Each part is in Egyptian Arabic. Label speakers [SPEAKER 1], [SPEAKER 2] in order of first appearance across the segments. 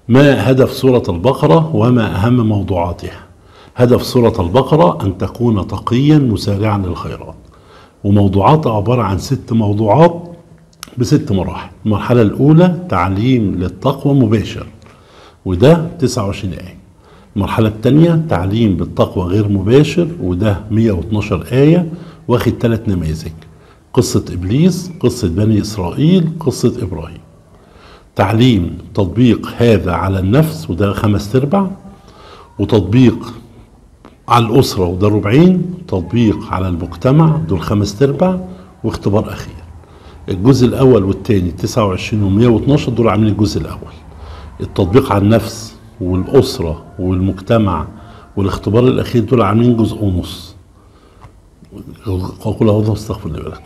[SPEAKER 1] ما هدف سورة البقرة وما أهم موضوعاتها هدف سورة البقرة أن تكون تقيا مسارعا للخيرات وموضوعاتها عبارة عن ست موضوعات بست مراحل المرحلة الأولى تعليم للتقوى مباشر وده 29 آية المرحلة الثانية تعليم بالتقوى غير مباشر وده 112 آية واخد ثلاث نماذج قصة إبليس قصة بني إسرائيل قصة إبراهيم تعليم تطبيق هذا على النفس وده خمس تربع وتطبيق على الأسرة وده ربعين تطبيق على المجتمع دول خمس تربع واختبار أخير الجزء الأول والثاني 29 و 112 دول عاملين الجزء الأول التطبيق على النفس والأسرة والمجتمع والاختبار الأخير دول عاملين جزء ونص أقول أعوذ استغفر الله لكم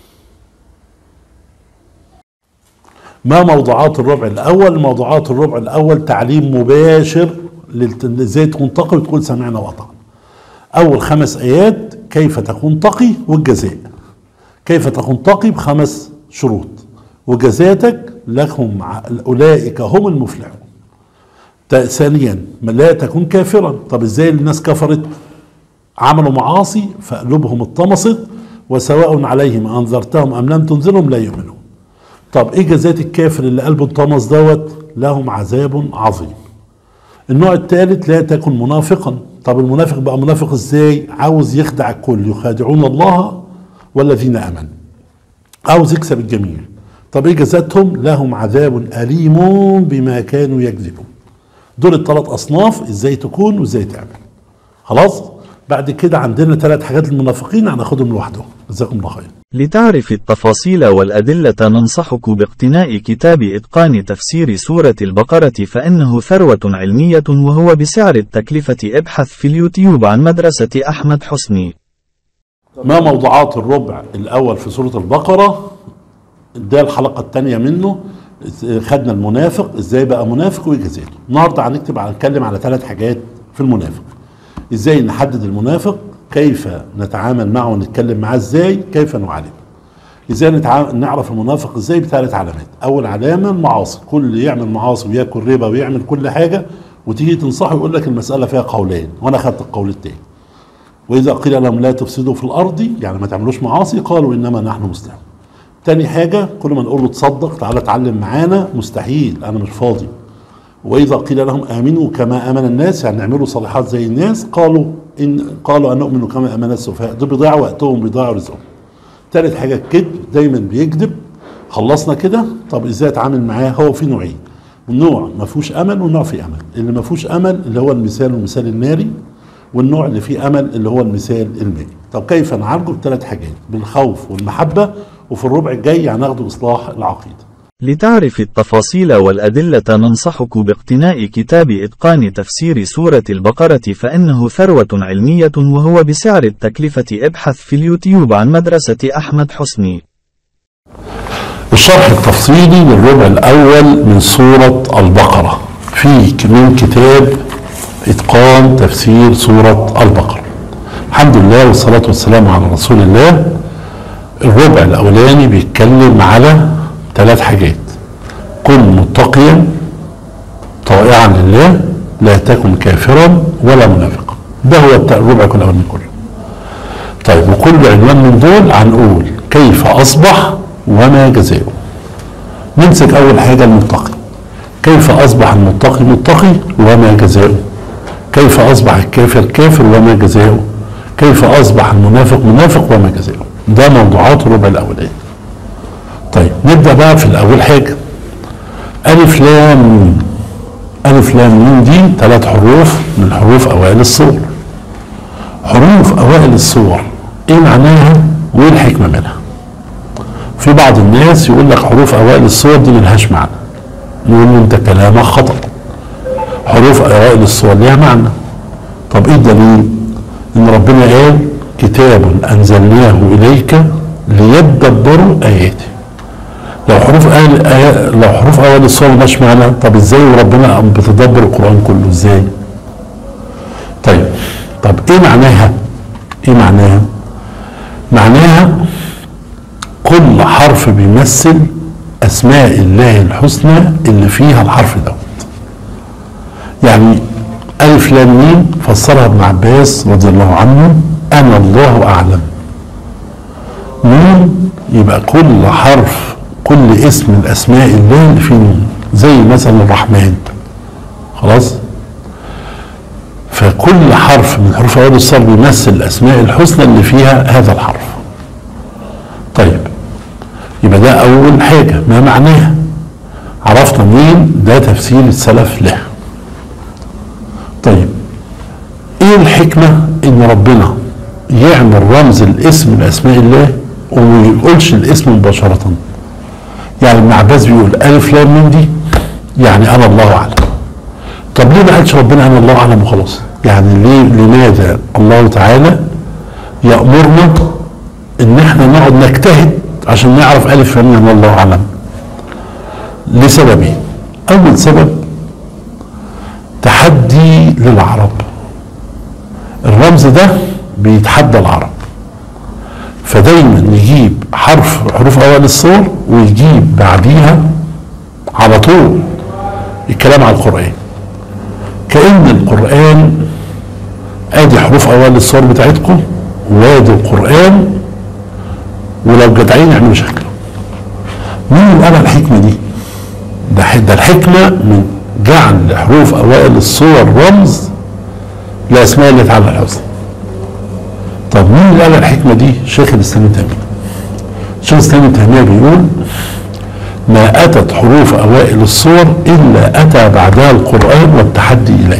[SPEAKER 1] ما موضوعات الربع الأول موضوعات الربع الأول تعليم مباشر للت- ازاي تكون تقي وتقول سمعنا وأطعنا أول خمس آيات كيف تكون تقي والجزاء كيف تكون تقي بخمس شروط وجزاتك لهم ع- أولئك هم المفلحون تا- ثانيا ما لا تكون كافرا طب ازاي الناس كفرت عملوا معاصي فقلوبهم اتطمست وسواء عليهم انذرتهم ام لم تنذرهم لا يؤمنون طب ايه جزات الكافر اللي قلبه انطمس دوت لهم عذاب عظيم النوع الثالث لا تكن منافقا طب المنافق بقى منافق ازاي عاوز يخدع الكل يخادعون الله والذين امنوا عاوز يكسب الجميع طب ايه جزاتهم لهم عذاب اليم بما كانوا يكذبون دول الثلاث اصناف ازاي تكون وازاي تعمل خلاص بعد كده عندنا ثلاث حاجات للمنافقين هناخدهم لوحدهم جزاكم الله خير
[SPEAKER 2] لتعرف التفاصيل والأدلة ننصحك باقتناء كتاب إتقان تفسير سورة البقرة فإنه ثروة علمية وهو بسعر التكلفة ابحث في اليوتيوب عن مدرسة أحمد حسني
[SPEAKER 1] ما موضوعات الربع الاول في سوره البقره ده الحلقه الثانيه منه خدنا المنافق ازاي بقى منافق وايه جزاته النهارده هنكتب هنتكلم على ثلاث حاجات في المنافق ازاي نحدد المنافق كيف نتعامل معه ونتكلم معاه ازاي كيف نعالجه ازاي نتع... نعرف المنافق ازاي بثلاث علامات اول علامه المعاصي كل اللي يعمل معاصي وياكل ربا ويعمل كل حاجه وتيجي تنصحه يقول لك المساله فيها قولين وانا خدت القول التاني واذا قيل لهم لا تفسدوا في الارض يعني ما تعملوش معاصي قالوا انما نحن مسلمون تاني حاجه كل ما نقول له تصدق تعالى اتعلم معانا مستحيل انا مش فاضي واذا قيل لهم امنوا كما امن الناس يعني اعملوا صالحات زي الناس قالوا ان قالوا ان نؤمن كما امن السفهاء دول بيضيعوا وقتهم بيضيعوا رزقهم تالت حاجه الكذب دايما بيكذب خلصنا كده طب ازاي اتعامل معاه هو في نوعين نوع ما فيهوش امل ونوع فيه امل اللي ما فيهوش امل اللي هو المثال والمثال الناري والنوع اللي فيه امل اللي هو المثال المائي طب كيف نعالجه بثلاث حاجات بالخوف والمحبه وفي الربع الجاي هناخده اصلاح العقيده
[SPEAKER 2] لتعرف التفاصيل والأدلة ننصحك باقتناء كتاب إتقان تفسير سورة البقرة فإنه ثروة علمية وهو بسعر التكلفة ابحث في اليوتيوب عن مدرسة أحمد حسني
[SPEAKER 1] الشرح التفصيلي للربع الأول من سورة البقرة في من كتاب إتقان تفسير سورة البقرة الحمد لله والصلاة والسلام على رسول الله الربع الأولاني بيتكلم على ثلاث حاجات كن متقيا طائعا لله لا تكن كافرا ولا منافقا ده هو الت- الربع الأولاني كله طيب وكل عنوان من دول هنقول كيف أصبح وما جزاؤه نمسك أول حاجة المتقي كيف أصبح المتقي متقي وما جزاؤه كيف أصبح الكافر كافر وما جزاؤه كيف أصبح المنافق منافق وما جزاؤه ده موضوعات الربع الأولاني طيب نبدأ بقى في الأول حاجة ألف لام ميم ألف لام ميم دي ثلاث حروف من حروف أوائل الصور حروف أوائل الصور إيه معناها وإيه الحكمة منها في بعض الناس يقول لك حروف أوائل الصور دي ملهاش معنى نقول له أنت كلامك خطأ حروف أوائل الصور ليها معنى طب إيه الدليل؟ إن ربنا قال كتاب أنزلناه إليك ليدبروا آياته لو حروف أهل آية لو حروف أول الصور مش معنى طب إزاي وربنا قام بتدبر القرآن كله إزاي؟ طيب طب إيه معناها؟ إيه معناها؟ معناها كل حرف بيمثل أسماء الله الحسنى اللي فيها الحرف دوت يعني ألف لام ميم فسرها ابن عباس رضي الله عنه أنا الله أعلم نون يبقى كل حرف كل اسم من أسماء الله اللي فيه نون زي مثلا الرحمن خلاص فكل حرف من حروف أول الصاد بيمثل الأسماء الحسنى اللي فيها هذا الحرف طيب يبقى ده أول حاجة ما معناها عرفنا مين ده تفسير السلف له طيب ايه الحكمة ان ربنا يعمل رمز الاسم من اسماء الله وما يقولش الاسم مباشرة يعني ابن عباس بيقول الف لام ميم دي يعني انا الله اعلم طب ليه ما قالش ربنا انا الله اعلم وخلاص يعني ليه لماذا الله تعالى يأمرنا ان احنا نقعد نجتهد عشان نعرف الف لام ميم الله اعلم لسببين اول سبب تحدي للعرب الرمز ده بيتحدى العرب فدايما يجيب حرف حروف اوائل الصور ويجيب بعديها على طول الكلام على القران كان القران ادي حروف اوائل الصور بتاعتكم وادي القران ولو جدعين يعملوا شكله مين اللي قال الحكمه دي ده ده الحكمه من جعل حروف اوائل الصور رمز لاسماء الله تعالى الحسنى طب مين اللي قال الحكمه دي شيخ الاسلام ابن تيميه شيخ الاسلام ابن تيميه بيقول ما اتت حروف اوائل الصور الا اتى بعدها القران والتحدي اليه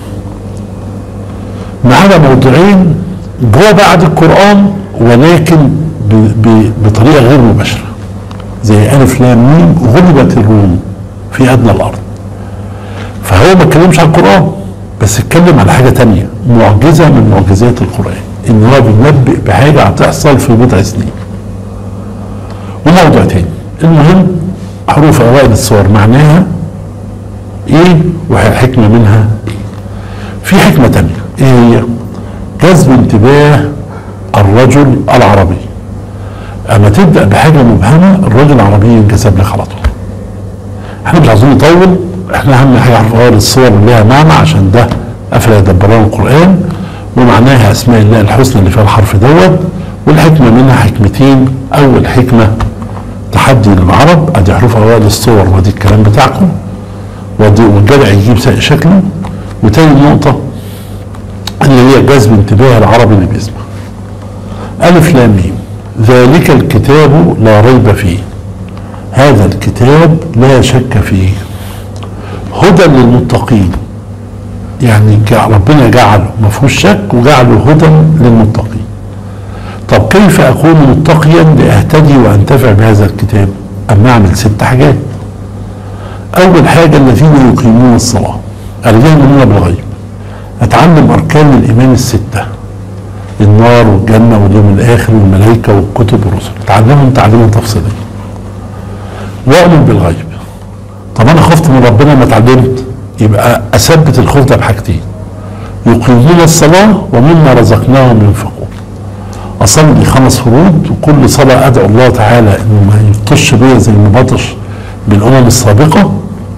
[SPEAKER 1] ما عدا موضوعين جوه بعد القران ولكن ب ب بطريقه غير مباشره زي الف لام ميم غلبت الروم في ادنى الارض فهو ما اتكلمش عن القران بس اتكلم على حاجه تانية معجزه من معجزات القران ان هو بينبئ بحاجه هتحصل في بضع سنين وموضوع تاني المهم حروف اوائل الصور معناها ايه والحكمه منها ايه في حكمه تانية ايه هي جذب انتباه الرجل العربي اما تبدا بحاجه مبهمه الرجل العربي ينجذب لك على طول احنا مش عايزين نطول احنا اهم حاجه حروف اوائل الصور اللي لها معنى عشان ده افلا يدبرون القران ومعناها اسماء الله الحسنى اللي فيها الحرف دوت والحكمه منها حكمتين اول حكمه تحدي للعرب ادي حروف اوائل الصور وادي الكلام بتاعكم وادي والجدع يجيب شكله وتاني نقطه اللي هي جذب انتباه العربي اللي بيسمع الف لام ميم ذلك الكتاب لا ريب فيه هذا الكتاب لا شك فيه هدى للمتقين يعني ربنا جعله ما فيهوش شك وجعله هدى للمتقين طب كيف اكون متقيا لاهتدي وانتفع بهذا الكتاب اما اعمل ست حاجات اول حاجه الذين يقيمون الصلاه الذين يؤمنون بالغيب اتعلم اركان الايمان السته النار والجنه واليوم الاخر والملائكه والكتب والرسل اتعلمهم تعليما تفصيليا واؤمن بالغيب طب انا خفت من ربنا ما اتعلمت يبقى اثبت الخوف ده بحاجتين يقيمون الصلاه ومما رزقناهم ينفقون اصلي خمس فروض وكل صلاه ادعو الله تعالى انه ما يبطش بيا زي ما بطش بالامم السابقه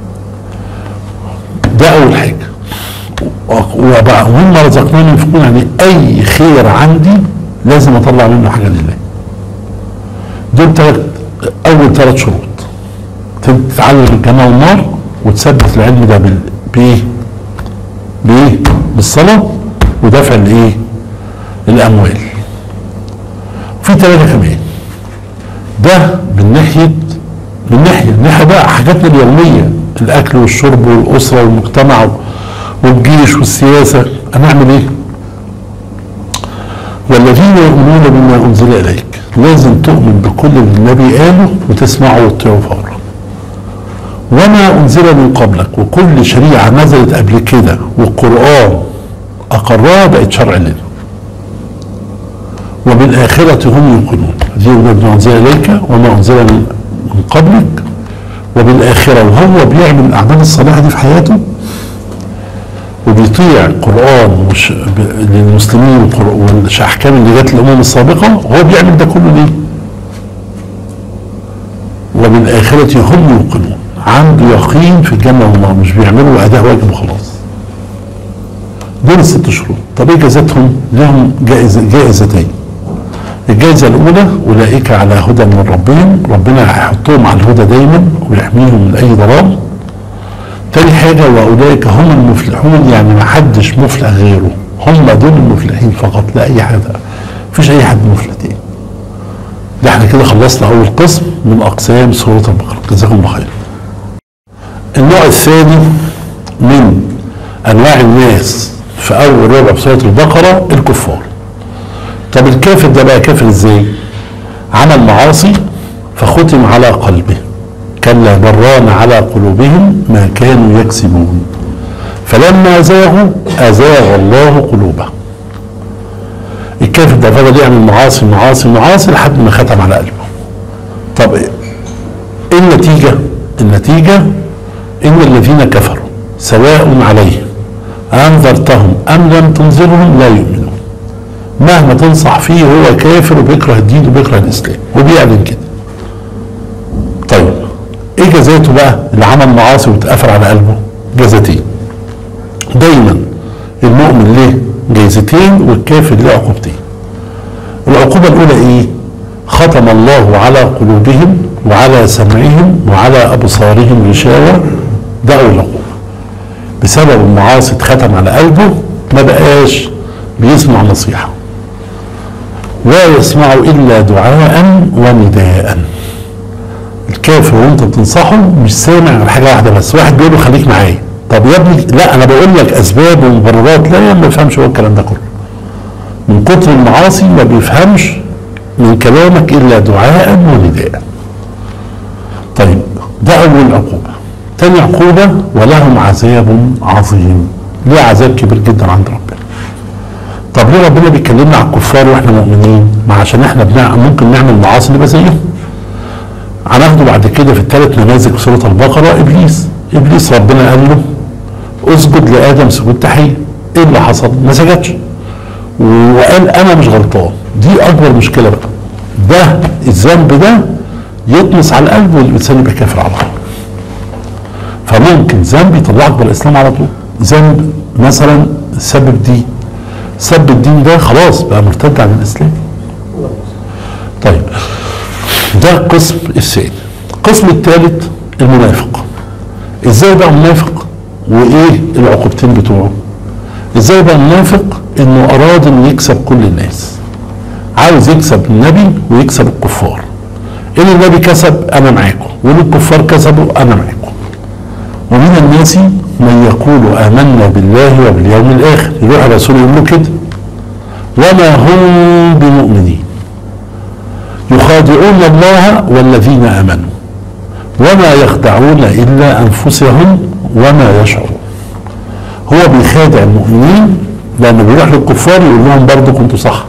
[SPEAKER 1] ده اول حاجه ومما رزقناهم ينفقون يعني اي خير عندي لازم اطلع منه حاجه لله دول ثلاث اول ثلاث شروط تتعلم الجنه والنار وتثبت العلم ده بال... بايه؟ بايه؟ بالصلاه ودفع الايه؟ الاموال. في ثلاثه كمان. ده من ناحيه من ناحيه الناحيه بقى حاجاتنا اليوميه الاكل والشرب والاسره والمجتمع والجيش والسياسه هنعمل ايه؟ والذين يؤمنون بما انزل اليك لازم تؤمن بكل اللي النبي قاله وتسمعه وتطيعه فورا. وما انزل من قبلك وكل شريعه نزلت قبل كده والقران اقرها بقت شرع لنا وبالاخره هم يوقنون الذين بما انزل اليك وما انزل من قبلك وبالاخره وهو بيعمل الاعمال الصالحه دي في حياته وبيطيع القران وش... للمسلمين والاحكام اللي جت الامم السابقه هو بيعمل ده كله ليه؟ وبالاخره هم يوقنون عنده يقين في الجنه والنار مش بيعملوا اداء واجب وخلاص دول الست شروط طب ايه جزاتهم؟ لهم جائزة جائزتين الجائزة الأولى أولئك على هدى من ربهم ربنا هيحطهم على الهدى دايما ويحميهم من أي ضلال تاني حاجة وأولئك هم المفلحون يعني ما حدش مفلح غيره هم دول المفلحين فقط لا أي حد مفيش أي حد مفلح تاني ده احنا كده خلصنا أول قسم من أقسام سورة البقرة جزاكم الله خير النوع الثاني من أنواع الناس في أول ربع في سورة البقرة الكفار طب الكافر ده بقى كافر ازاي عمل معاصي فختم على قلبه كلا بران على قلوبهم ما كانوا يكسبون فلما زاغوا أزاغ الله قلوبهم الكافر ده فضل يعمل معاصي معاصي معاصي لحد ما ختم على قلبه طب ايه النتيجة النتيجة إن الذين كفروا سواء عليهم أنذرتهم أم لم تنذرهم لا يؤمنون مهما تنصح فيه هو كافر وبيكره الدين وبيكره الإسلام وبيعلن كده طيب ايه جزاته بقى اللي عمل معاصي واتقفل على قلبه جزاتين دايما المؤمن له جايزتين والكافر له عقوبتين العقوبة الأولى إيه؟ ختم الله على قلوبهم وعلى سمعهم وعلى أبصارهم غشاوة ده أول عقوبة بسبب المعاصي اتختم على قلبه ما بقاش بيسمع نصيحة لا يسمع إلا دعاء ونداء الكافر وانت بتنصحه مش سامع غير حاجه واحده بس واحد بيقول له خليك معايا طب يا ابني لا انا بقول لك اسباب ومبررات لا ما بيفهمش هو الكلام ده كله من كتر المعاصي ما بيفهمش من كلامك الا دعاء ونداء طيب ده اول عقوبه تاني عقوبه ولهم عذاب عظيم ليه عذاب كبير جدا عند ربنا طب ليه ربنا بيكلمنا على الكفار واحنا مؤمنين ما عشان احنا بنع... ممكن نعمل معاصي نبقى زيهم هناخده بعد كده في الثلاث نماذج في سوره البقره ابليس ابليس ربنا قال له اسجد لادم سجود تحيه ايه اللي حصل؟ ما سجدش وقال انا مش غلطان دي اكبر مشكله بقى ده الذنب ده يطمس على القلب والانسان يبقى كافر على طول فممكن ذنب يطلعك بالاسلام على طول ذنب مثلا سبب دين سب الدين ده خلاص بقى مرتد عن الاسلام طيب ده القسم الثاني القسم الثالث المنافق ازاي بقى منافق وايه العقوبتين بتوعه ازاي بقى منافق انه اراد انه يكسب كل الناس عاوز يكسب النبي ويكسب الكفار ان النبي كسب انا معاكم وان الكفار كسبوا انا معاكم ومن الناس من يقول امنا بالله وباليوم الاخر يروح الرسول يقول له كده وما هم بمؤمنين يخادعون الله والذين امنوا وما يخدعون الا انفسهم وما يشعرون هو بيخادع المؤمنين لانه بيروح للكفار يقول لهم برضه كنتوا صح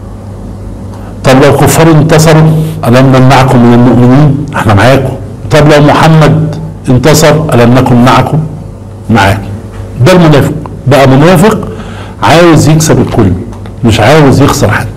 [SPEAKER 1] طب لو الكفار انتصروا الم نمنعكم من المؤمنين احنا معاكم طب لو محمد انتصر الم نكن معكم معاكم ده المنافق بقى منافق عاوز يكسب الكل مش عاوز يخسر حد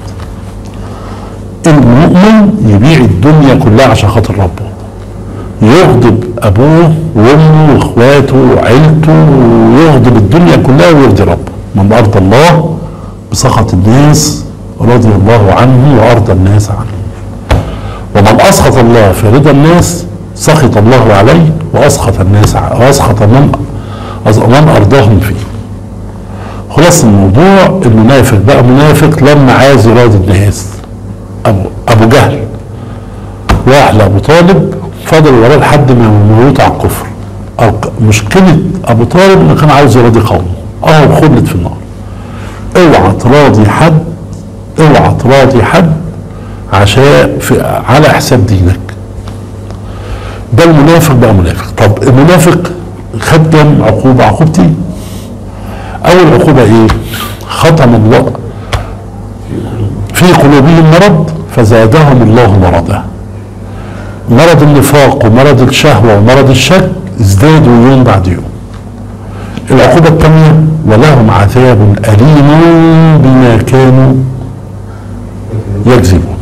[SPEAKER 1] المؤمن يبيع الدنيا كلها عشان خاطر ربه يغضب ابوه وامه واخواته وعيلته ويغضب الدنيا كلها ويرضي ربه من ارضى الله بسخط الناس رضي الله عنه وارضى الناس عنه ومن اسخط الله في رضا الناس سخط الله عليه واسخط الناس واسخط من من ارضاهم فيه خلاص الموضوع المنافق بقى منافق لما عايز يراضي الناس ابو ابو جهل راح لابو طالب فضل وراه لحد ما موت على الكفر أو مشكلة أبو طالب إنه كان عاوز يراضي قومه أهو خلد في النار اوعى تراضي حد اوعى تراضي حد عشان في على حساب دينك ده المنافق بقى منافق طب المنافق خد كام عقوبة عقوبتين أول عقوبة إيه؟ ختم الله في قلوبهم مرض فزادهم الله مرضا مرض النفاق ومرض الشهوة ومرض الشك ازدادوا يوم بعد يوم العقوبة الثانية ولهم عذاب أليم بما كانوا يكذبون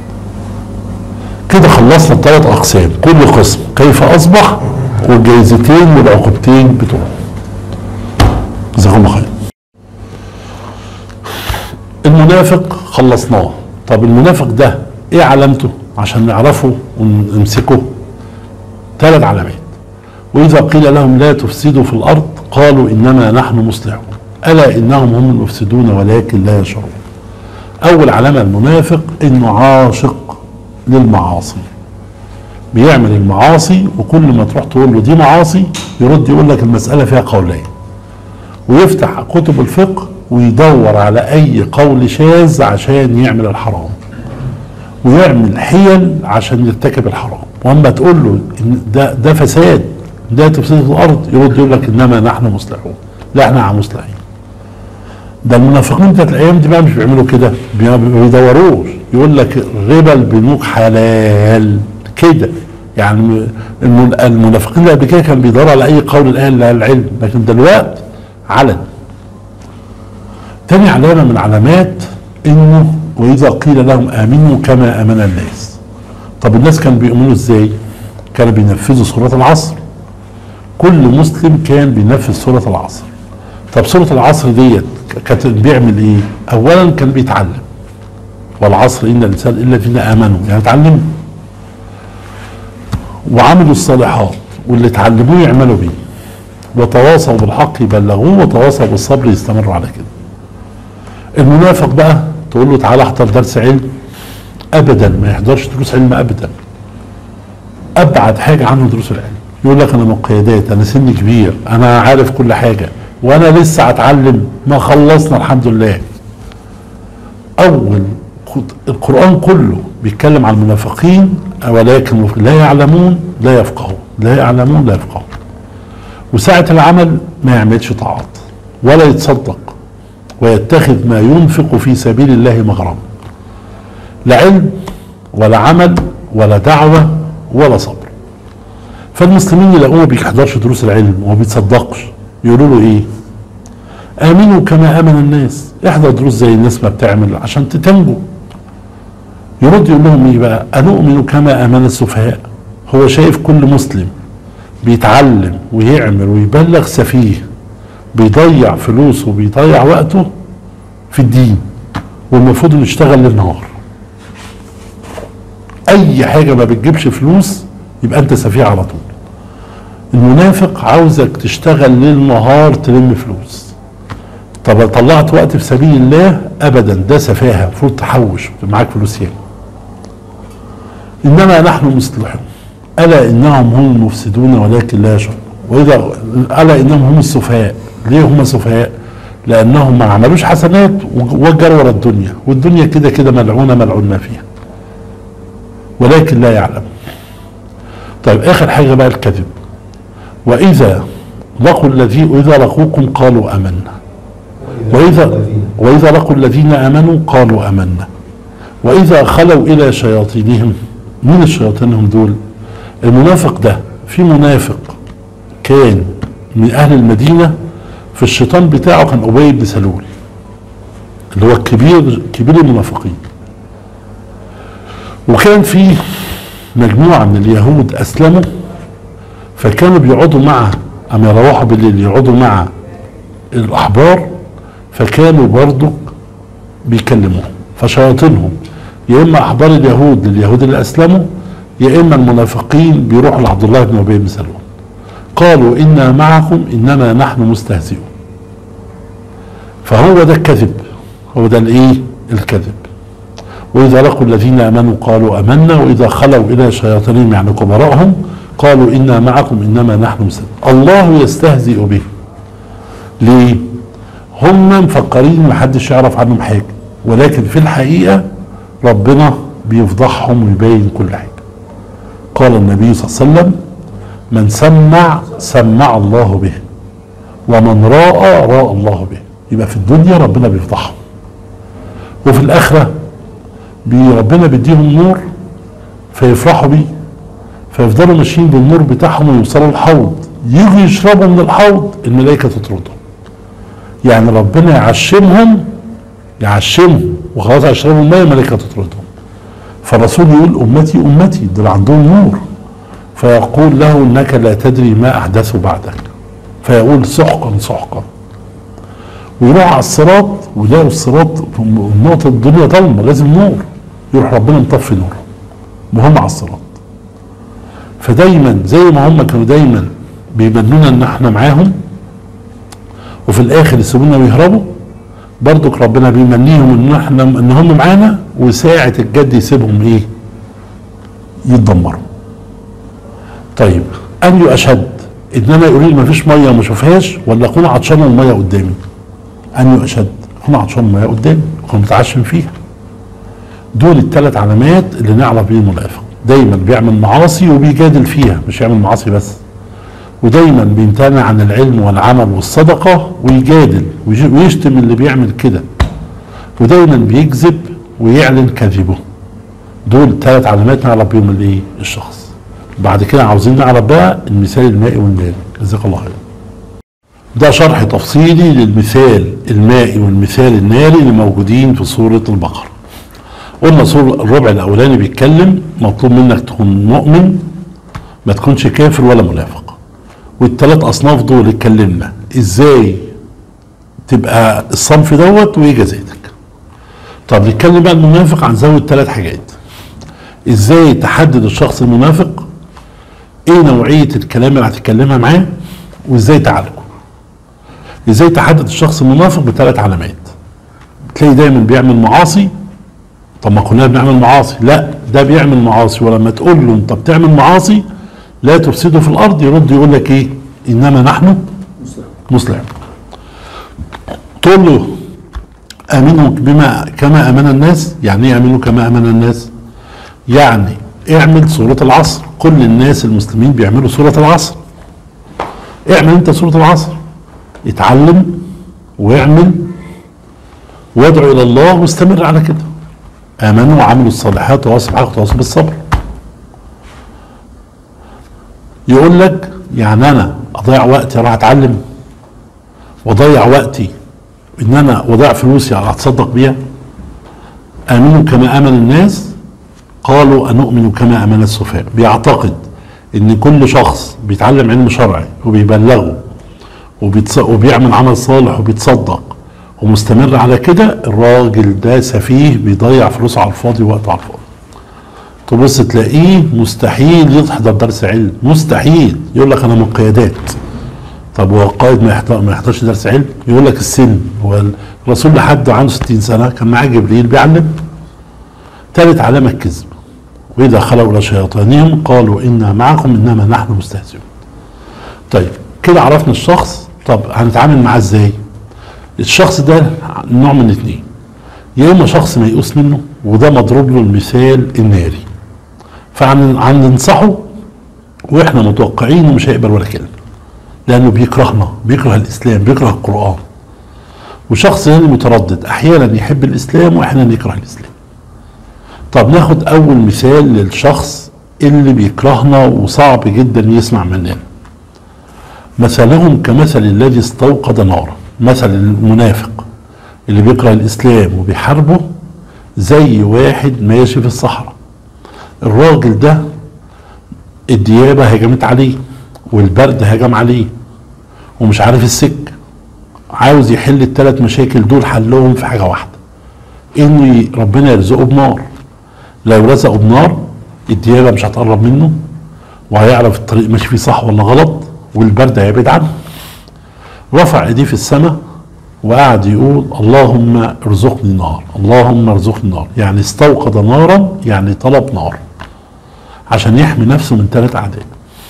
[SPEAKER 1] كده خلصنا الثلاث أقسام كل قسم كيف أصبح والجايزتين والعقوبتين بتوعه جزاكم الله خير المنافق خلصناه طب المنافق ده ايه علامته عشان نعرفه ونمسكه ثلاث علامات واذا قيل لهم لا تفسدوا في الارض قالوا انما نحن مصلحون الا انهم هم المفسدون ولكن لا يشعرون اول علامه المنافق انه عاشق للمعاصي بيعمل المعاصي وكل ما تروح تقول له دي معاصي يرد يقول لك المساله فيها قولين ويفتح كتب الفقه ويدور على اي قول شاذ عشان يعمل الحرام ويعمل حيل عشان يرتكب الحرام واما تقول له ان ده ده فساد ده تفسير الارض يرد يقول لك انما نحن مصلحون لا احنا مصلحين ده المنافقين بتاعت الايام دي بقى مش بيعملوا كده بي- ما بيدوروش يقول لك ربا البنوك حلال كده يعني الم- المنافقين اللي قبل كده كان بيدوروا على اي قول الاهل العلم لكن دلوقتي علن تاني علامه من علامات انه واذا قيل لهم امنوا كما امن الناس طب الناس كانوا بيؤمنوا ازاي كانوا بينفذوا سوره العصر كل مسلم كان بينفذ سوره العصر طب سوره العصر ديت كانت بيعمل ايه اولا كان بيتعلم والعصر ان الانسان الا الذين امنوا يعني اتعلموا وعملوا الصالحات واللي اتعلموه يعملوا بيه وتواصوا بالحق يبلغوه وتواصوا بالصبر يستمروا على كده المنافق بقى تقول له تعالى احضر درس علم ابدا ما يحضرش دروس علم ابدا ابعد حاجه عنه دروس العلم يقول لك انا من القيادات انا سني كبير انا عارف كل حاجه وانا لسه هتعلم ما خلصنا الحمد لله اول القران كله بيتكلم عن المنافقين ولكن لا يعلمون لا يفقهون لا يعلمون لا يفقهون وساعة العمل ما يعملش طاعات ولا يتصدق ويتخذ ما ينفق في سبيل الله مغرما لا علم ولا عمل ولا دعوة ولا صبر فالمسلمين يلاقوه ما بيحضرش دروس العلم وما بيتصدقش يقولوا له ايه امنوا كما امن الناس احضر دروس زي الناس ما بتعمل عشان تتنجوا يرد يقول لهم ايه بقى انؤمن كما امن السفهاء هو شايف كل مسلم بيتعلم ويعمل ويبلغ سفيه بيضيع فلوسه وبيضيع وقته في الدين والمفروض انه يشتغل للنهار اي حاجه ما بتجيبش فلوس يبقى انت سفيه على طول المنافق عاوزك تشتغل ليل نهار تلم فلوس طب طلعت وقت في سبيل الله ابدا ده سفاهه المفروض تحوش معاك فلوس ياما انما نحن مصلحون الا انهم هم المفسدون ولكن لا يشعرون واذا الا انهم هم السفهاء ليه هم سفهاء لانهم ما عملوش حسنات وجروا ورا الدنيا والدنيا كده كده ملعونه ملعون ما فيها ولكن لا يعلم طيب اخر حاجه بقى الكذب واذا لقوا الذي واذا لقوكم قالوا امنا واذا واذا لقوا الذين امنوا قالوا امنا واذا خلوا الى شياطينهم مين الشياطينهم دول المنافق ده في منافق كان من اهل المدينه في الشيطان بتاعه كان ابي بن سلول اللي هو الكبير كبير المنافقين وكان في مجموعه من اليهود اسلموا فكانوا بيقعدوا مع اما يروحوا بالليل يقعدوا مع الاحبار فكانوا برضو بيكلموهم فشياطينهم يا اما احبار اليهود لليهود اللي اسلموا يا اما المنافقين بيروحوا لعبد الله بن ابي بن سلول قالوا انا معكم انما نحن مستهزئون فهو ده الكذب هو ده الايه الكذب واذا لقوا الذين امنوا قالوا امنا واذا خلوا الى شياطينهم يعني كبراءهم قالوا انا معكم انما نحن مستهزئون الله يستهزئ به ليه هم مفكرين محدش يعرف عنهم حاجه ولكن في الحقيقه ربنا بيفضحهم ويبين كل حاجه قال النبي صلى الله عليه وسلم من سمع سمع الله به ومن راى راى الله به يبقى في الدنيا ربنا بيفضحهم وفي الاخره بي ربنا بيديهم نور فيفرحوا بيه فيفضلوا ماشيين بالنور بتاعهم ويوصلوا الحوض يجوا يشربوا من الحوض الملائكه تطردهم يعني ربنا يعشمهم يعشمهم وخلاص هيشربوا الميه الملائكه تطردهم فالرسول يقول امتي امتي دول عندهم نور فيقول له انك لا تدري ما احدثوا بعدك فيقول سحقا سحقا ويروح على الصراط ويلاقوا الصراط نقطة الدنيا ضلمة لازم نور يروح ربنا مطفي نور وهم على الصراط فدايما زي ما هم كانوا دايما بيمنونا ان احنا معاهم وفي الاخر يسيبونا ويهربوا برضك ربنا بيمنيهم ان احنا ان هم معانا وساعة الجد يسيبهم ايه يتدمروا طيب اني اشد ان انا يقول لي مفيش ميه وما اشوفهاش ولا اكون عطشان والميه قدامي اني اشد اكون عطشان الميه قدامي اكون متعشم فيها دول الثلاث علامات اللي نعرف بيه المنافق دايما بيعمل معاصي وبيجادل فيها مش يعمل معاصي بس ودايما بيمتنع عن العلم والعمل والصدقة ويجادل ويج- ويشتم اللي بيعمل كده ودايما بيكذب ويعلن كذبه دول ثلاث علامات نعرف بيهم الايه الشخص بعد كده عاوزين نعرف بقى المثال المائي والناري جزاك الله خير ده شرح تفصيلي للمثال المائي والمثال الناري اللي موجودين في سورة البقرة قلنا سورة الربع الأولاني بيتكلم مطلوب منك تكون مؤمن ما تكونش كافر ولا منافق والثلاث أصناف دول اتكلمنا ازاي تبقى الصنف دوت وايه جزاتك طب نتكلم بقى المنافق عن زاوية ثلاث حاجات ازاي تحدد الشخص المنافق ايه نوعية الكلام اللي هتتكلمها معاه وازاي تعالجه ازاي تحدد الشخص المنافق بثلاث علامات تلاقي دايما بيعمل معاصي طب ما كلنا بنعمل معاصي لا ده بيعمل معاصي ولما تقول له انت بتعمل معاصي لا تفسده في الارض يرد يقول لك ايه انما نحن مسلم تقول له امنوا بما كما امن الناس يعني ايه امنوا كما امن الناس يعني اعمل سورة العصر كل الناس المسلمين بيعملوا سورة العصر اعمل انت سورة العصر اتعلم واعمل وادعو الى الله واستمر على كده امنوا وعملوا الصالحات وتواصوا بالحق وتواصوا بالصبر يقول لك يعني انا اضيع وقتي اروح اتعلم واضيع وقتي ان انا واضيع فلوسي اتصدق بيها امنوا كما امن الناس قالوا انؤمن كما امن السفهاء بيعتقد ان كل شخص بيتعلم علم شرعي وبيبلغه وبيتص... وبيعمل عمل صالح وبيتصدق ومستمر على كده الراجل ده سفيه بيضيع فلوسه على الفاضي ووقته على الفاضي تبص تلاقيه مستحيل يحضر درس علم مستحيل يقول لك انا من القيادات طب هو القائد ما يحضر ما يحضرش درس علم يقول لك السن هو الرسول لحد عنده 60 سنه كان معاه جبريل بيعلم ثالث علامه الكذب واذا خلوا الى شياطينهم قالوا انا معكم انما نحن مستهزئون طيب كده عرفنا الشخص طب هنتعامل معاه ازاي الشخص ده نوع من الاثنين يا اما شخص ميؤوس منه وده مضروب له المثال الناري فهننصحه واحنا متوقعين انه مش هيقبل ولا كلمه لانه بيكرهنا بيكره الاسلام بيكره القران وشخص ثاني متردد احيانا يحب الاسلام واحيانا يكره الاسلام طب ناخد اول مثال للشخص اللي بيكرهنا وصعب جدا يسمع مننا مثلهم كمثل الذي استوقد نارا مثل المنافق اللي بيكره الاسلام وبيحاربه زي واحد ماشي في الصحراء الراجل ده الديابه هجمت عليه والبرد هجم عليه ومش عارف السك عاوز يحل الثلاث مشاكل دول حلهم في حاجه واحده انه ربنا يرزقه بنار لو رزقه بنار الديابه مش هتقرب منه وهيعرف الطريق ماشي فيه صح ولا غلط والبرد هيبعد عنه رفع ايديه في السماء وقعد يقول اللهم ارزقني نار اللهم ارزقني نار يعني استوقد نارا يعني طلب نار عشان يحمي نفسه من ثلاث اعداء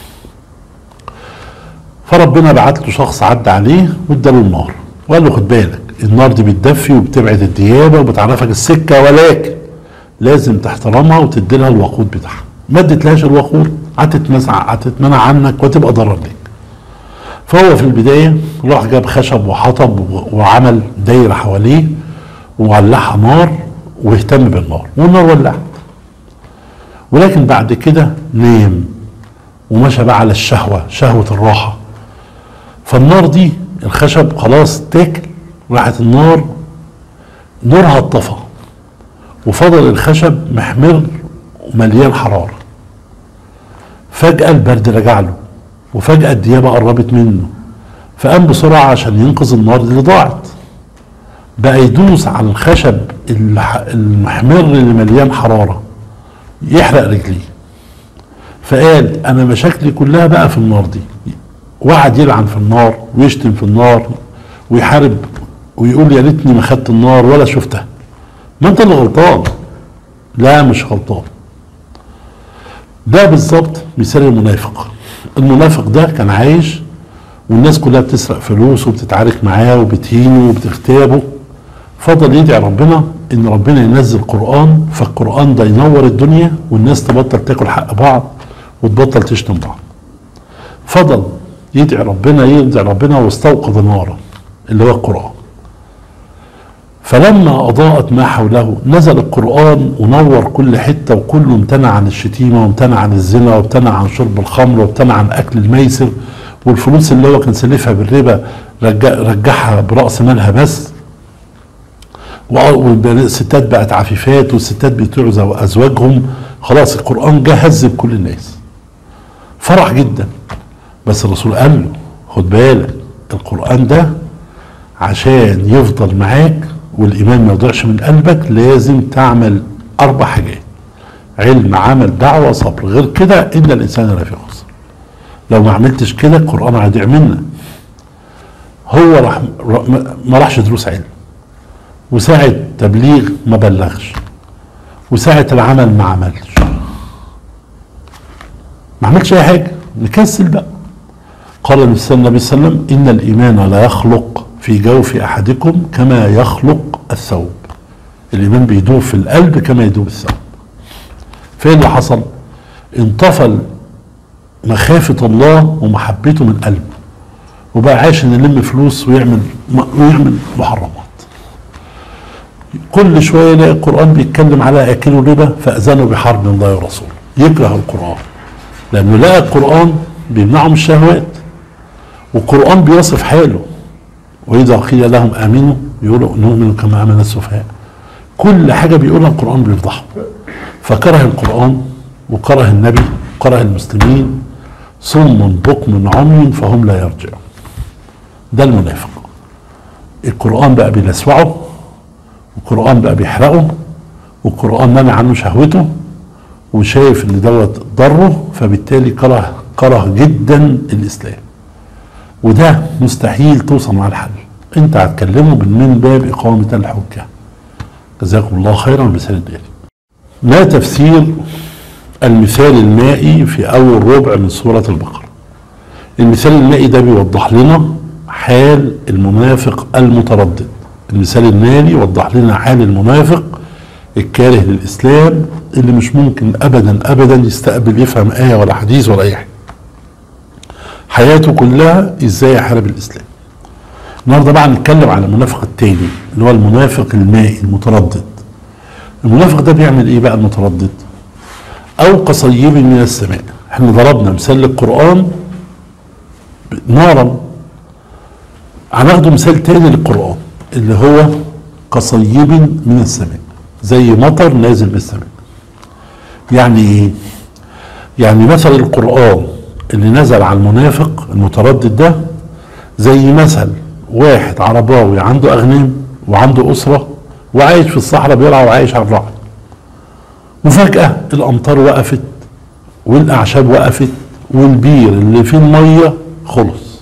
[SPEAKER 1] فربنا بعت له شخص عدى عليه واداله النار وقال له خد بالك النار دي بتدفي وبتبعد الديابه وبتعرفك السكه ولكن لازم تحترمها وتدي لها الوقود بتاعها ما اديتلهاش الوقود هتتمنع هتتمنع عنك وتبقى ضرر ليك فهو في البدايه راح جاب خشب وحطب وعمل دايره حواليه وولعها نار واهتم بالنار والنار ولعت ولكن بعد كده نام ومشى بقى على الشهوه شهوه الراحه فالنار دي الخشب خلاص تاكل راحت النار نورها اتطفى وفضل الخشب محمر ومليان حراره فجاه البرد رجع له وفجاه الديابه قربت منه فقام بسرعه عشان ينقذ النار اللي ضاعت بقى يدوس على الخشب الح- المحمر اللي مليان حراره يحرق رجليه فقال انا مشاكلي كلها بقى في النار دي وقعد يلعن في النار ويشتم في النار ويحارب ويقول يا ريتني ما خدت النار ولا شفتها ما انت اللي غلطان لا مش غلطان ده بالظبط مثال المنافق المنافق ده كان عايش والناس كلها بتسرق فلوسه وبتتعارك معاه وبتهينه وبتغتابه فضل يدعي ربنا ان ربنا ينزل قرآن فالقرآن ده ينور الدنيا والناس تبطل تاكل حق بعض وتبطل تشتم بعض فضل يدعي ربنا يدعي ربنا واستوقظ نارا اللي هو القرآن فلما أضاءت ما حوله نزل القرآن ونور كل حتة وكله امتنع عن الشتيمة وامتنع عن الزنا وامتنع عن شرب الخمر وامتنع عن أكل الميسر والفلوس اللي هو كان سلفها بالربا رجع رجعها برأس مالها بس والستات بقت عفيفات والستات بيطيعوا زو- أزواجهم خلاص القرآن جه هذب كل الناس فرح جدا بس الرسول قال له خد بالك القرآن ده عشان يفضل معاك والإيمان ما يضيعش من قلبك لازم تعمل أربع حاجات علم عمل دعوة صبر غير كده إن الإنسان لفي خسر لو ما عملتش كده القرآن هيضيع منك هو راح ما راحش دروس علم وساعة تبليغ ما بلغش وساعة العمل ما عملش ما عملش أي حاجة نكسل بقى قال النبي صلى الله عليه وسلم إن الإيمان لا يخلق في جوف أحدكم كما يخلق الثوب الإيمان بيدوب في القلب كما يدوب الثوب فين اللي حصل انطفى مخافة الله ومحبته من قلبه وبقى عايش ان يلم فلوس ويعمل ويعمل محرمات كل شويه يلاقي القران بيتكلم على اكلوا الربا فاذنوا بحرب من الله ورسوله يكره القران لانه لقى القران بيمنعه من الشهوات والقران بيصف حاله واذا قيل لهم امنوا يقولوا نؤمن كما امن السفهاء كل حاجه بيقولها القران بيفضحه فكره القران وكره النبي وكره المسلمين صم بكم عمي فهم لا يرجعون ده المنافق القرآن بقى بيلسوعه والقرآن بقى بيحرقه والقرآن منع عنه شهوته وشايف ان دوت ضره فبالتالي كره كره جدا الاسلام وده مستحيل توصل مع الحل انت هتكلمه من باب اقامه الحجه جزاكم الله خيرا بسال الداري ما تفسير المثال المائي في اول ربع من سوره البقره المثال المائي ده بيوضح لنا حال المنافق المتردد المثال المالي يوضح لنا حال المنافق الكاره للاسلام اللي مش ممكن ابدا ابدا يستقبل يفهم ايه ولا حديث ولا اي حاجه حياته كلها ازاي يحارب الاسلام النهارده بقى نتكلم على المنافق التاني اللي هو المنافق المائي المتردد المنافق ده بيعمل ايه بقى المتردد او كصيب من السماء احنا ضربنا مثال للقران نارا هناخده مثال تاني للقران اللي هو كصيب من السماء زي مطر نازل من السماء يعني ايه يعني مثل القرآن اللي نزل على المنافق المتردد ده زي مثل واحد عرباوي عنده أغنام وعنده أسرة وعايش في الصحراء بيرعى وعايش على الرعي وفجأة الأمطار وقفت والأعشاب وقفت والبير اللي فيه المية خلص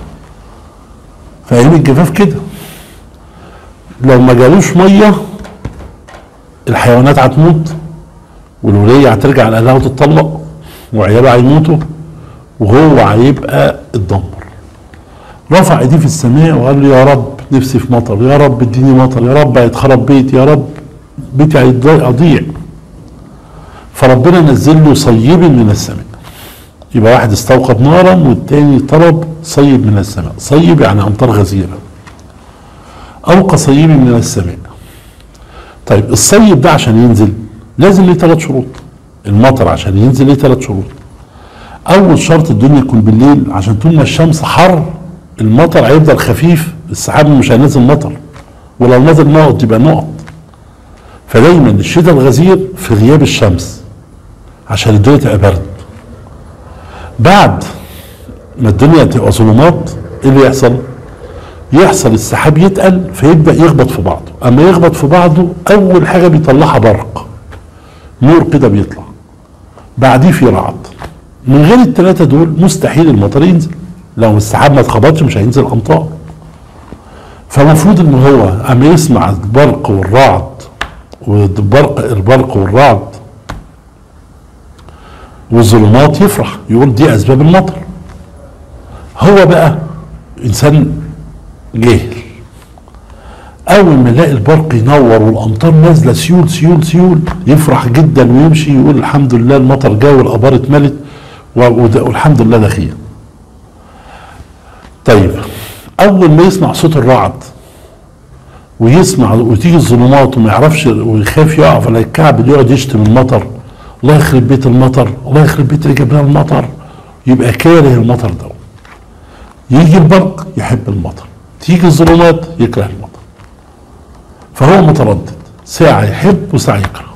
[SPEAKER 1] فأيام الجفاف كده لو ما جالوش ميه الحيوانات هتموت والولية هترجع لأهلها وتتطلق وعيالها هيموتوا وهو هيبقى اتدمر رفع ايديه في السماء وقال له يا رب نفسي في مطر يا رب اديني مطر يا رب هيتخرب بيتي يا رب بيتي هيضيع فربنا نزل له صيب من السماء يبقى واحد استوقد نارا والتاني طلب صيب من السماء صيب يعني امطار غزيره او كصيب من السماء طيب الصيب ده عشان ينزل لازم ليه ثلاث شروط المطر عشان ينزل ليه ثلاث شروط اول شرط الدنيا يكون بالليل عشان طول ما الشمس حر المطر هيفضل خفيف السحاب مش هينزل مطر ولو نزل نقط يبقى نقط فدايما الشتاء الغزير في غياب الشمس عشان الدنيا تبقى برد بعد ما الدنيا تبقى ظلمات ايه اللي يحصل يحصل السحاب يتقل فيبدا يخبط في بعضه اما يخبط في بعضه اول حاجه بيطلعها برق نور كده بيطلع بعديه في رعد من غير الثلاثه دول مستحيل المطر ينزل لو السحاب ما اتخبطش مش هينزل امطار فالمفروض ان هو اما يسمع البرق والرعد والبرق البرق والرعد والظلمات يفرح يقول دي اسباب المطر هو بقى انسان جاهل اول ما يلاقي البرق ينور والامطار نازله سيول سيول سيول يفرح جدا ويمشي يقول الحمد لله المطر جه والابار اتملت والحمد لله ده خير طيب اول ما يسمع صوت الرعد ويسمع وتيجي الظلمات وما يعرفش ويخاف يقع فلا يتكعبل يقعد يشتم المطر الله يخرب بيت المطر الله يخرب بيت اللي جاب لنا المطر يبقى كاره المطر ده يجي البرق يحب المطر تيجي الظلمات يكره المطر فهو متردد ساعة يحب وساعة يكره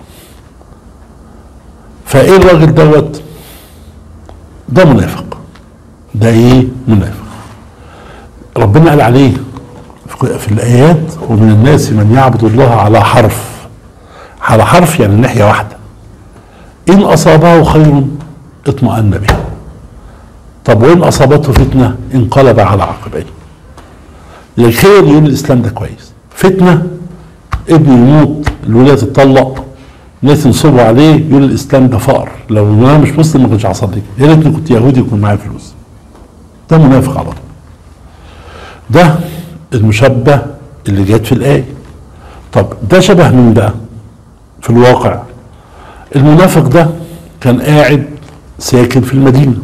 [SPEAKER 1] فايه الراجل دوت ده منافق ده ايه منافق ربنا قال عليه في الايات ومن الناس من يعبد الله على حرف على حرف يعني ناحيه واحده ان اصابه خير اطمأن به طب وان اصابته فتنه انقلب على عقبيه الخير يقول الاسلام ده كويس فتنه ابنه يموت الولايه تتطلق ناس ينصبوا عليه يقول الاسلام ده فقر لو انا مش مسلم ما كنتش هصلي يا ريتني كنت يهودي يكون معايا فلوس ده منافق على طول ده المشبه اللي جات في الآية طب ده شبه مين بقى في الواقع المنافق ده كان قاعد ساكن في المدينة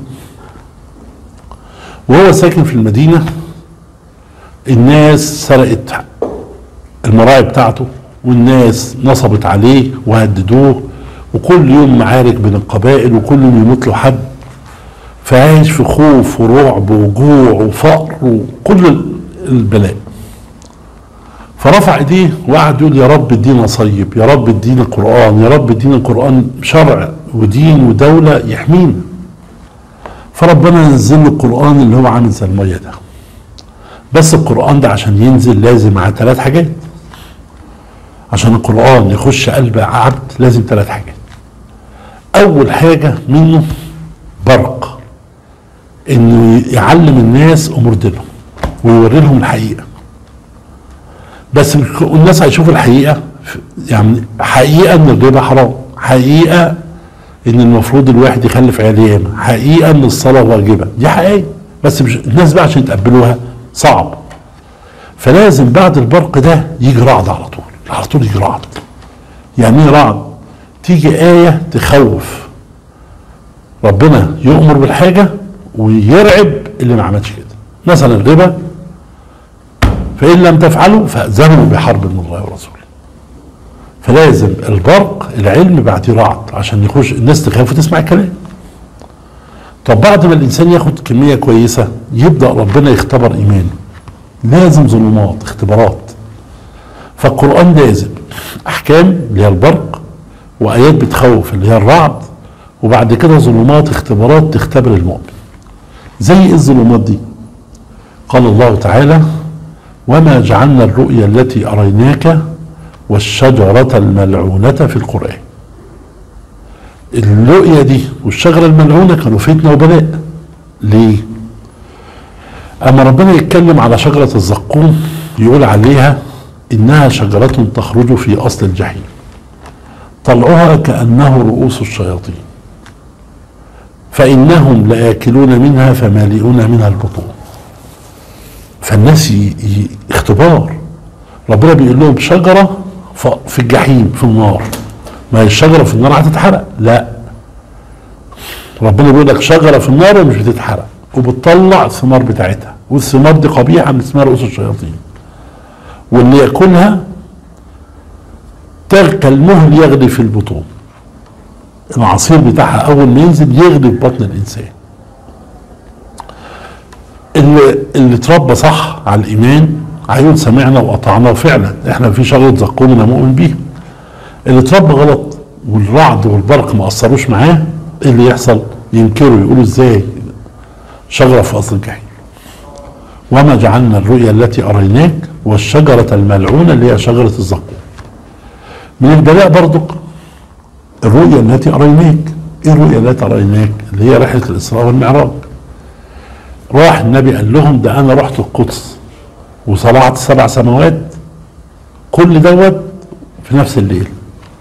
[SPEAKER 1] وهو ساكن في المدينة الناس سرقت المراعي بتاعته والناس نصبت عليه وهددوه وكل يوم معارك بين القبائل وكل يوم يموت له حد فعايش في خوف ورعب وجوع وفقر وكل البلاء فرفع ايديه وقعد يقول يا رب ادينا صيب يا رب ادينا قرآن يا رب ادينا قرآن شرع ودين ودولة يحمينا فربنا نزل له القرآن اللي هو عامل زي المية ده بس القرآن ده عشان ينزل لازم معاه ثلاث حاجات عشان القرآن يخش قلب عبد لازم ثلاث حاجات أول حاجة منه برق إنه يعلم الناس أمور دينهم ويوري لهم الحقيقة بس الناس هيشوفوا الحقيقة يعني حقيقة إن الربا حرام حقيقة إن المفروض الواحد يخلف عيال ياما حقيقة إن الصلاة واجبة دي حقيقة بس مش الناس بقى عشان يتقبلوها صعب فلازم بعد البرق ده يجي رعد على طول على طول يجي رعد يعني ايه رعد تيجي آية تخوف ربنا يؤمر بالحاجة ويرعب اللي ما عملش كده مثلا الربا فإن لم تفعلوا فأذنوا بحرب من الله ورسوله فلازم البرق العلم بعد رعد عشان يخش الناس تخاف وتسمع الكلام طب بعد ما الإنسان ياخد كمية كويسة يبدأ ربنا يختبر إيمانه لازم ظلمات اختبارات فالقرآن لازم أحكام اللي هي البرق وآيات بتخوف اللي هي الرعد وبعد كده ظلمات اختبارات تختبر المؤمن زي ايه الظلمات دي قال الله تعالى وما جعلنا الرؤيا التي أريناك والشجرة الملعونة في القرآن الرؤيا دي والشجرة الملعونة كانوا فتنة وبلاء ليه أما ربنا يتكلم على شجرة الزقوم يقول عليها إنها شجرة تخرج في أصل الجحيم طلعها كأنه رؤوس الشياطين فإنهم لآكلون منها فمالئون منها البطون فالناس ي... ي... اختبار ربنا بيقول لهم شجرة ف... في الجحيم في النار ما هي الشجرة في النار هتتحرق لا ربنا بيقول لك شجرة في النار مش بتتحرق وبتطلع الثمار بتاعتها والثمار دي قبيحة من اسمها رؤوس الشياطين واللي ياكلها كالمهل يغلي في البطون العصير بتاعها اول ما ينزل يغلي في بطن الانسان اللي اللي اتربى صح على الايمان هيقول سمعنا واطعنا وفعلا احنا في شجره زقوم انا مؤمن بيها اللي اتربى غلط والرعد والبرق ما اثروش معاه ايه اللي يحصل ينكروا يقولوا ازاي شجره في اصل الجحيم وما جعلنا الرؤيا التي أريناك والشجرة الملعونة اللي هي شجرة الزقوم من البلاء برضك الرؤيا التي أريناك إيه الرؤيا التي أريناك اللي هي رحلة الإسراء والمعراج راح النبي قال لهم ده أنا رحت القدس وصلعت سبع سماوات كل دوت في نفس الليل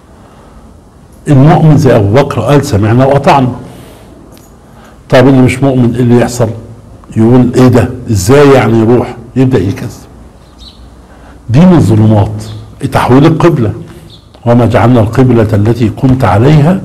[SPEAKER 1] المؤمن زي ابو بكر قال سمعنا واطعنا طب اللي مش مؤمن ايه اللي يحصل يقول ايه ده ازاي يعني يروح يبدا يكذب دي من الظلمات تحويل القبله وما جعلنا القبله التي كنت عليها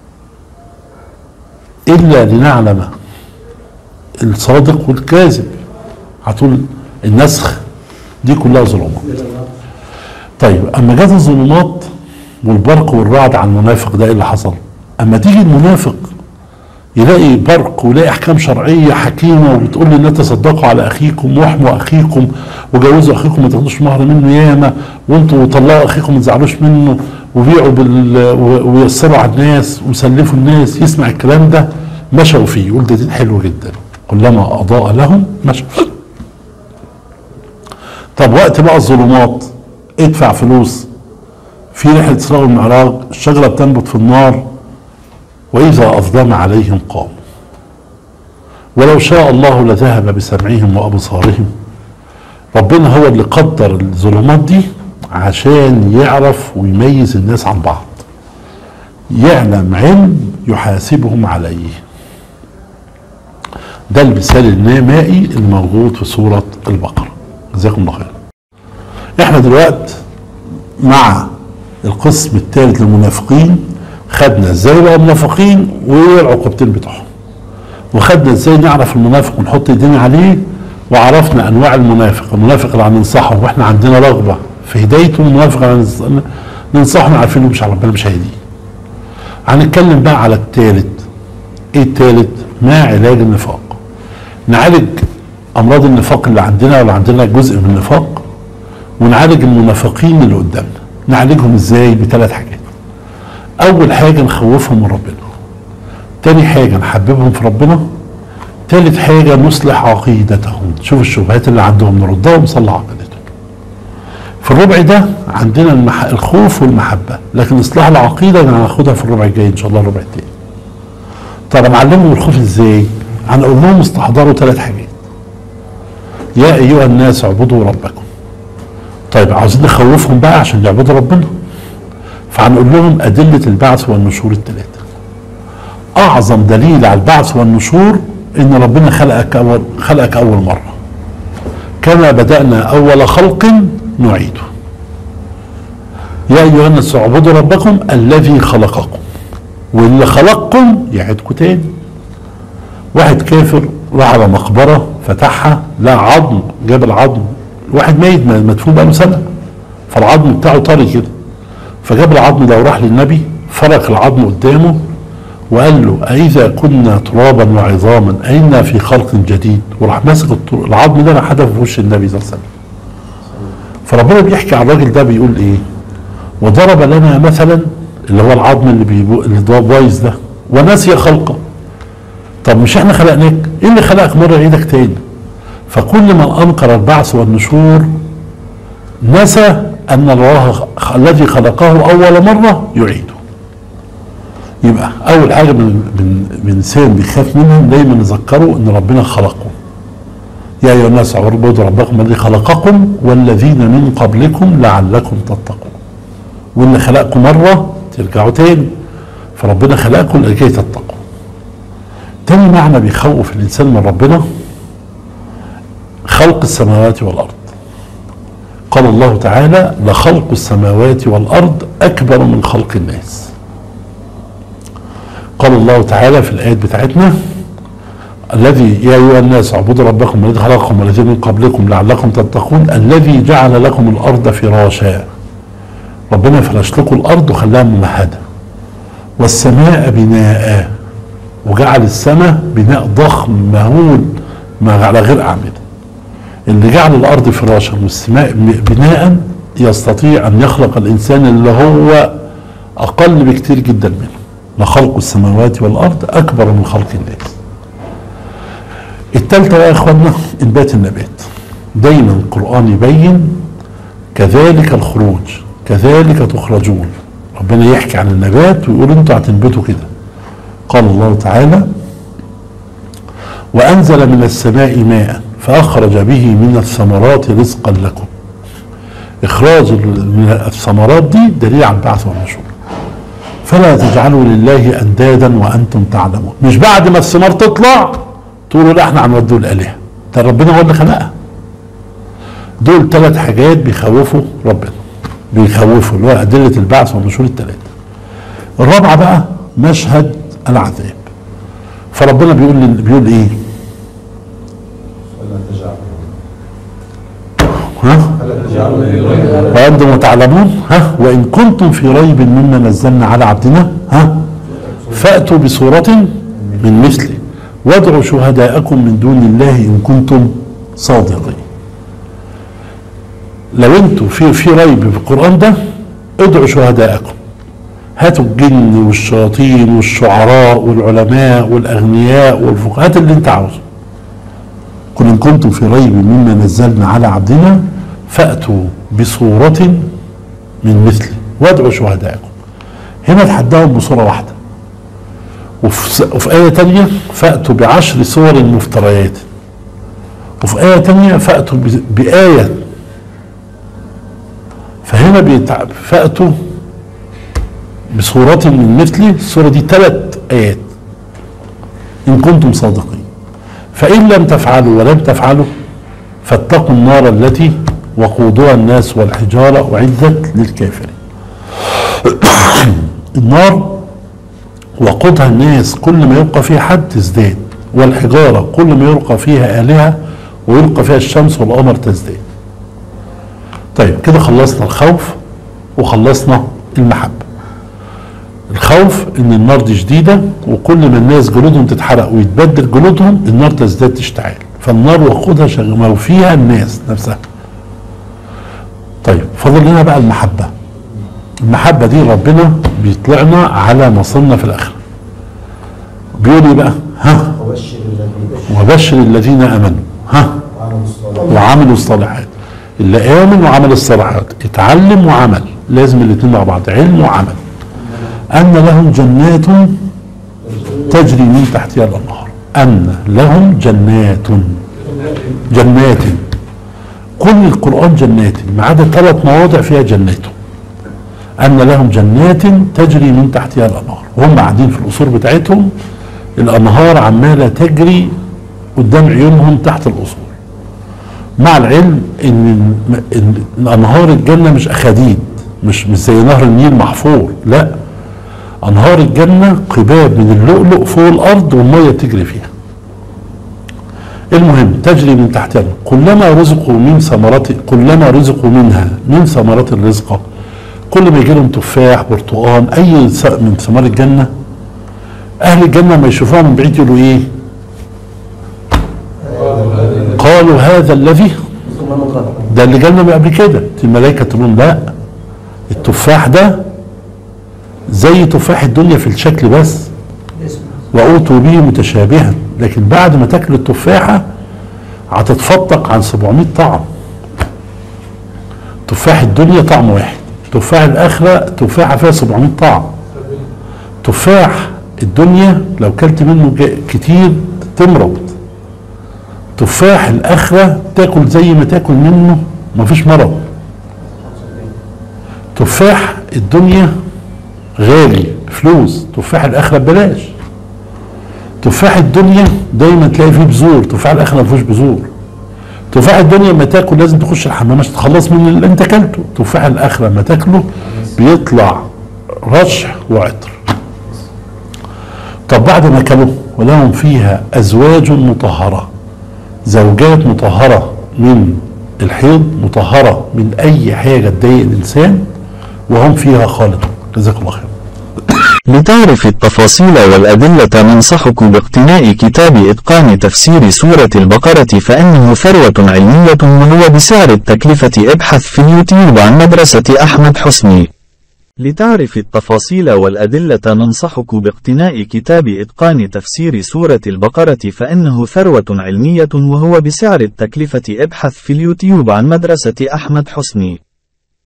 [SPEAKER 1] الا لنعلم الصادق والكاذب هتقول النسخ دي كلها ظلمات طيب اما جت الظلمات والبرق والرعد على المنافق ده ايه اللي حصل اما تيجي المنافق يلاقي برق ويلاقي احكام شرعيه حكيمه وبتقول للناس تصدقوا على اخيكم واحموا اخيكم وجوزوا اخيكم ما تاخدوش مهر منه ياما وانتوا طلقوا اخيكم ما تزعلوش منه وبيعوا بال و- ويسروا على الناس وسلفوا الناس يسمع الكلام ده مشوا فيه يقول ده دين حلو جدا كلما اضاء لهم مشوا طب وقت بقى الظلمات ادفع فلوس في رحلة إسراء والمعراج الشجرة بتنبت في النار وإذا أظلم عليهم قاموا ولو شاء الله لذهب بسمعهم وأبصارهم ربنا هو اللي قدر الظلمات دي عشان يعرف ويميز الناس عن بعض يعلم علم يحاسبهم عليه ده المثال النمائي الموجود في سورة البقرة جزاكم الله خير احنا دلوقتي مع القسم الثالث للمنافقين خدنا ازاي بقى منافقين وايه العقوبتين بتوعهم وخدنا ازاي نعرف المنافق ونحط ايدينا عليه وعرفنا انواع المنافق المنافق اللي هننصحه واحنا عندنا رغبه في هدايته المنافق اللي هننص- ننصحه عارفين مش على ربنا مش هيديه هنتكلم بقى على الثالث ايه الثالث ما علاج النفاق نعالج امراض النفاق اللي عندنا ولا عندنا جزء من النفاق ونعالج المنافقين اللي قدامنا نعالجهم ازاي بثلاث حاجات اول حاجه نخوفهم من ربنا تاني حاجه نحببهم في ربنا تالت حاجه نصلح عقيدتهم شوف الشبهات اللي عندهم نردها ونصلح عقيدتهم في الربع ده عندنا المح... الخوف والمحبه لكن اصلاح العقيده هناخدها في الربع الجاي ان شاء الله الربع التاني طب نعلمهم الخوف ازاي هنقول لهم استحضروا ثلاث حاجات يا ايها الناس اعبدوا ربكم طيب عاوزين نخوفهم بقى عشان يعبدوا ربنا فهنقول لهم أدلة البعث والنشور الثلاثة أعظم دليل على البعث والنشور إن ربنا خلقك أول خلقك أول مرة كما بدأنا أول خلق نعيده يا أيها الناس اعبدوا ربكم الذي خلقكم واللي خلقكم يعيدكم تاني واحد كافر راح على مقبرة فتحها لا عظم جاب العظم واحد ميت مدفون بقاله سنة فالعظم بتاعه طري كده فجاب العظم ده وراح للنبي فرك العظم قدامه وقال له أإذا كنا ترابا وعظاما أئنا في خلق جديد وراح ماسك الطر- العظم ده راح حدف في وش النبي صلى الله عليه وسلم فربنا بيحكي عن الراجل ده بيقول ايه وضرب لنا مثلا اللي هو العظم اللي بيبو اللي ده بايظ ده ونسي خلقه طب مش احنا خلقناك ايه اللي خلقك مره يعيدك تاني فكل من انكر البعث والنشور نسى ان الله خ- الذي خلقه اول مره يعيده يبقى اول حاجه من من من انسان بيخاف منهم دايما نذكره ان ربنا خلقه يا ايها الناس اعبدوا ربكم الذي خلقكم والذين من قبلكم لعلكم تتقون واللي خلقكم مره ترجعوا تاني فربنا خلقكم لكي تتقوا تاني معنى بيخوف الانسان من ربنا خلق السماوات والارض قال الله تعالى لخلق السماوات والارض اكبر من خلق الناس قال الله تعالى في الايات بتاعتنا الذي يا ايها الناس اعبدوا ربكم الذي خلقكم والذين من قبلكم لعلكم تتقون الذي جعل لكم الارض فراشا ربنا فرش لكم الارض وخلاها ممهده والسماء بناء وجعل السماء بناء ضخم مهول ما على غير اعمده اللي جعل الارض فراشا والسماء بناء يستطيع ان يخلق الانسان اللي هو اقل بكتير جدا منه لخلق السماوات والارض اكبر من خلق الناس التالتة بقى يا اخوانا انبات النبات دايما القرآن يبين كذلك الخروج كذلك تخرجون ربنا يحكي عن النبات ويقول انتوا هتنبتوا كده قال الله تعالى وأنزل من السماء ماء فأخرج به من الثمرات رزقا لكم إخراج من الثمرات دي دليل على البعث والنشور فلا تجعلوا لله أندادا وأنتم تعلمون مش بعد ما الثمار تطلع تقولوا لا احنا هنودوا الآلهة ده ربنا هو اللي خلقها دول ثلاث حاجات بيخوفوا ربنا بيخوفوا اللي هو أدلة البعث والنشور الثلاثة الرابعة بقى مشهد العذاب فربنا بيقول بيقول ايه ها وأنتم تعلمون ها وإن كنتم في ريب مما نزلنا على عبدنا ها فأتوا بصورة من مثله وادعوا شهداءكم من دون الله إن كنتم صادقين لو انتوا في في ريب في القرآن ده ادعوا شهداءكم هاتوا الجن والشياطين والشعراء والعلماء والأغنياء والفقهاء هات اللي انت عاوزه قل إن كنتم في ريب مما نزلنا على عبدنا فأتوا بصورة من مثله وادعوا شهداءكم هنا تحداهم بصورة واحدة وفي, وفي آية تانية فأتوا بعشر صور مفتريات وفي آية تانية فأتوا بآية فهنا بيتع... فأتوا بصورة من مثله الصورة دي ثلاث آيات إن كنتم صادقين فإن لم تفعلوا ولم تفعلوا فاتقوا النار التي وقودها الناس والحجارة أعدت للكافرين النار وقودها الناس كل ما يبقى فيها حد تزداد والحجارة كل ما يلقى فيها آلهة ويلقى فيها الشمس والقمر تزداد طيب كده خلصنا الخوف وخلصنا المحبة الخوف ان النار دي شديدة وكل ما الناس جلودهم تتحرق ويتبدل جلودهم النار تزداد تشتعل فالنار وقودها شغمة وفيها الناس نفسها طيب فضل لنا بقى المحبة المحبة دي ربنا بيطلعنا على مصيرنا في الآخرة بيقول ايه بقى ها
[SPEAKER 3] وبشر الذين
[SPEAKER 1] وبشر الذين آمنوا ها
[SPEAKER 3] وعملوا الصالحات
[SPEAKER 1] وعملوا الصالحات اللي آمن وعمل الصالحات اتعلم وعمل لازم الاتنين مع بعض علم وعمل أن لهم جنات تجري من تحتها الأنهار أن لهم جنات جنات كل القرآن جنات ما عدا ثلاث مواضع فيها جنات أن لهم جنات تجري من تحتها الأنهار وهم قاعدين في القصور بتاعتهم الأنهار عمالة تجري قدام عيونهم تحت القصور مع العلم ان إن انهار الجنه مش اخاديد مش مش زي نهر النيل محفور لا انهار الجنه قباب من اللؤلؤ فوق الارض والميه بتجري فيها المهم تجري من تحتها كلما رزقوا من ثمرات كلما رزقوا منها من ثمرات الرزق كل ما يجي لهم تفاح برتقان اي ث- من ثمار الجنه اهل الجنه ما يشوفوها من بعيد يقولوا ايه قالوا هذا الذي
[SPEAKER 3] ثم نقرأ
[SPEAKER 1] ده اللي جالنا من قبل كده الملائكه تقول لهم لا التفاح ده زي تفاح الدنيا في الشكل بس واوتوا به متشابها لكن بعد ما تاكل التفاحه هتتفتق عن 700 طعم تفاح الدنيا طعم واحد تفاح الاخره تفاحه فيها 700 طعم تفاح الدنيا لو كلت منه جا- كتير تمرض تفاح الاخره تاكل زي ما تاكل منه مفيش مرض تفاح الدنيا غالي فلوس تفاح الاخره ببلاش تفاح الدنيا دايما تلاقي فيه بذور تفاح الاخره ما فيهوش بذور تفاح الدنيا لما تاكل لازم تخش الحمام عشان تتخلص من اللي انت اكلته تفاح الاخره لما تاكله بيطلع رشح وعطر طب بعد ما اكلوا ولهم فيها ازواج مطهره زوجات مطهره من الحيض مطهره من اي حاجه تضايق الانسان وهم فيها خالدون جزاك الله خير
[SPEAKER 2] لتعرف التفاصيل والأدلة ننصحك باقتناء كتاب إتقان تفسير سورة البقرة فإنه ثروة علمية وهو بسعر التكلفة ابحث في اليوتيوب عن مدرسة أحمد حسني لتعرف التفاصيل والأدلة ننصحك باقتناء كتاب إتقان تفسير سورة البقرة فإنه ثروة علمية وهو بسعر التكلفة ابحث في اليوتيوب عن مدرسة أحمد حسني